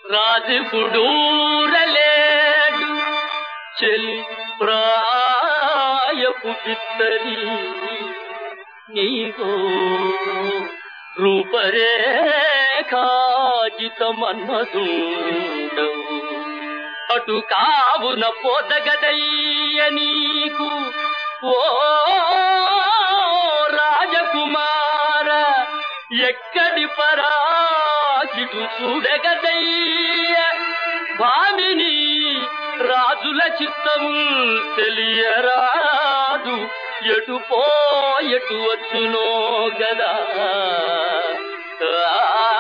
రాజుకుడూరలేడు చెలి ప్రాయపు పిత్తరి నీకో రూపరేఖాజితమన్మదుండవు అటు కావున పోదగదయ్య నీకు ఓ రాజకుమార ఎక్కడి పరాకిటు చూడగదయ్య భామిని రాజుల చిత్తము తెలియరాదు ఎటు పో ఎటు వచ్చునో గదా ఆ